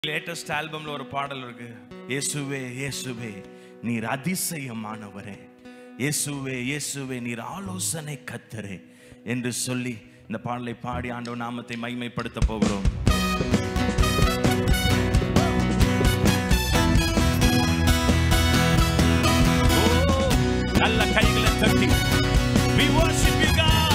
Latest ஆல்பம்ல ஒரு பாடல் இருக்கு இயேசுவே இயேசுவே நீர் அதிசயமானவரே இயேசுவே இயேசுவே நீர் ஆலோசனை கத்தரே என்று சொல்லி இந்த பாடலை பாடி ஆண்டவர் நாமத்தை மைமைப்படுத்த போகிறோம் ஓ, நல்ல கைகளை தட்டி We worship you, God.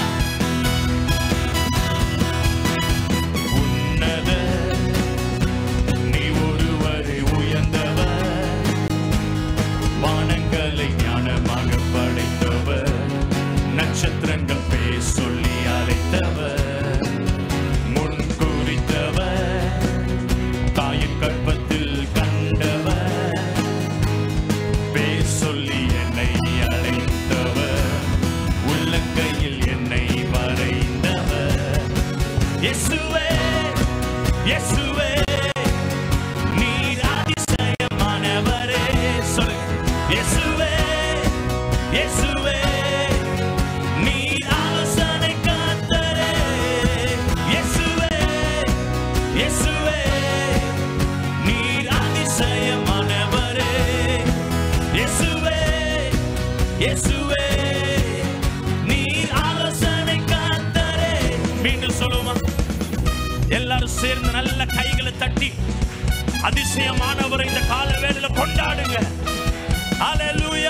உன்னத நீ ஒருவரை உயர்ந்தவர் வானங்களை ஞானமாக படைத்தவர் நட்சத்திரங்கள் பேர் சொல்லி அழைத்தவர் முன் குறித்தவர் தாயின் கற்பத்தில் கண்டவர் பேர் சொல்லி என்னை அழைத்தவர் உள்ளங்கையில் என்னை வரைந்தவர் இயேசுவே இயேசுவே நீர் அதிசயமானவரே சொல்லு இயேசுவே இயேசுவே நீர் ஆலோசனை கர்த்தரே இயேசுவே இயேசுவே நீர் அதிசயமானவரே இயேசுவே இயேசுவே நீர் ஆலோசனை கர்த்தரே மீண்டும் சொல்லுமா எல்லாரும் சேர்ந்து நல்ல கைகளை தட்டி அதிசயமானவரை இந்த கால வேளையில கொண்டாடுங்க ஹalleluya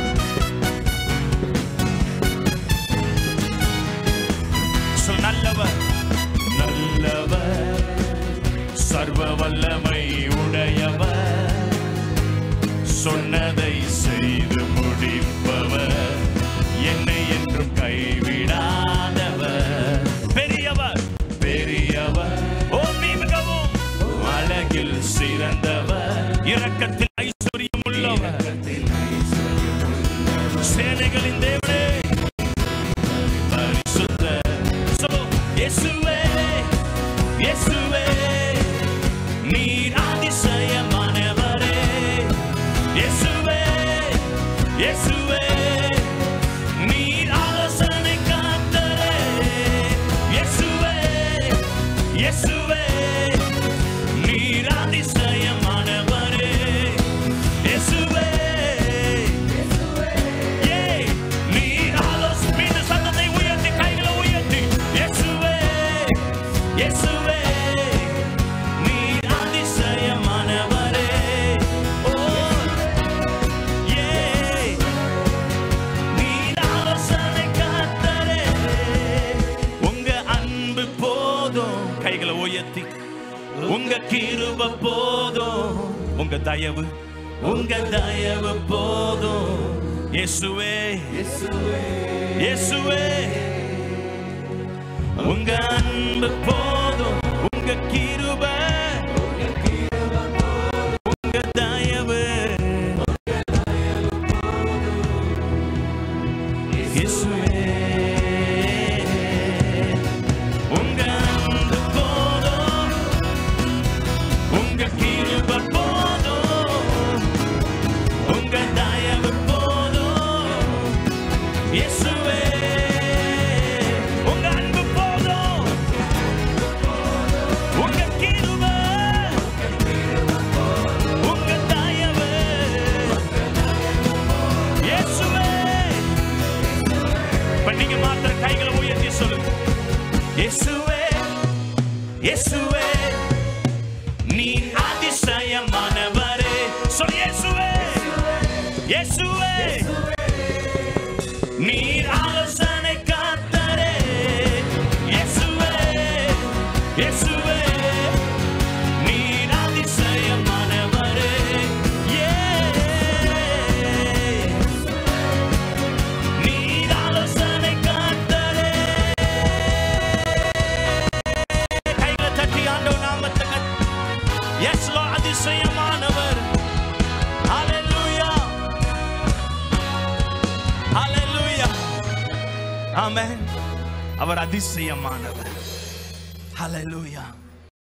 சொல் நல்லவர் நல்லவர் சர்வ வல்லமை உடையவர் சொன்னதை செய்து முடிப்பவர் என்னை என்றும் கைவிடாதவர் பெரியவர் பெரியவர் ஓ நீ மிகவும் அழகில் சிறந்தவர் இரக்கத்தில் ஐஸ்வர்யம் உள்ளவர் சேனைகளின் தேவனே பரிசுத்த சோ இயேசுவே இயேசுவே நீர் அதிசயமானவரே இயேசுவே இயேசுவே நீர் ஆலோசனை காத்தரே இயேசுவே இயேசுவே நீர் அதிசயமானவரே இயேசுவே ஏய், நீர் ஆலோசனை மீண்டும் சத்தத்தை உயர்த்தி கைகளை உயர்த்தி இயேசுவே இயேசுவே நீர் அதிசயமானவரே ஓ ஏய் நீர் ஆலோசனை கர்த்தரே. உங்க அன்பு போதும் கைகளை உயர்த்தி உங்க கிருப போதும் உங்க தயவு உங்க தயவு போதும் இயேசுவே இயேசுவே உங்க அன்பு போதும் உங்க கிருப உங்க தயவு இயேசுவே உங்க அன்பு போதும் உங்க கிருபை போதும் உங்க தயவு போதும் இயேசுவே உங்க அன்பு போதும் உங்க கிருபை உங்க தயவு இயேசுவே இப்ப நீங்க மாத்திர கைகளை உயர்த்தி சொல்லுங்க இயேசுவே இயேசுவே நீ அதிசயமானவரே சொல் இயேசுவே இயேசுவே நீ ஆலோசனை காத்தரே இயேசுவே இயேசுவே நீ அதிசயமானவரே Yeah. நீர் ஆலோசனை காத்தரே. கைகளை தட்டி ஆண்டவர் நாமத்தை கத்- Yes, Lord, அதிசயமானவர் Hallelujah. Hallelujah. Amen. அவர் அதிசயமானவர் Hallelujah.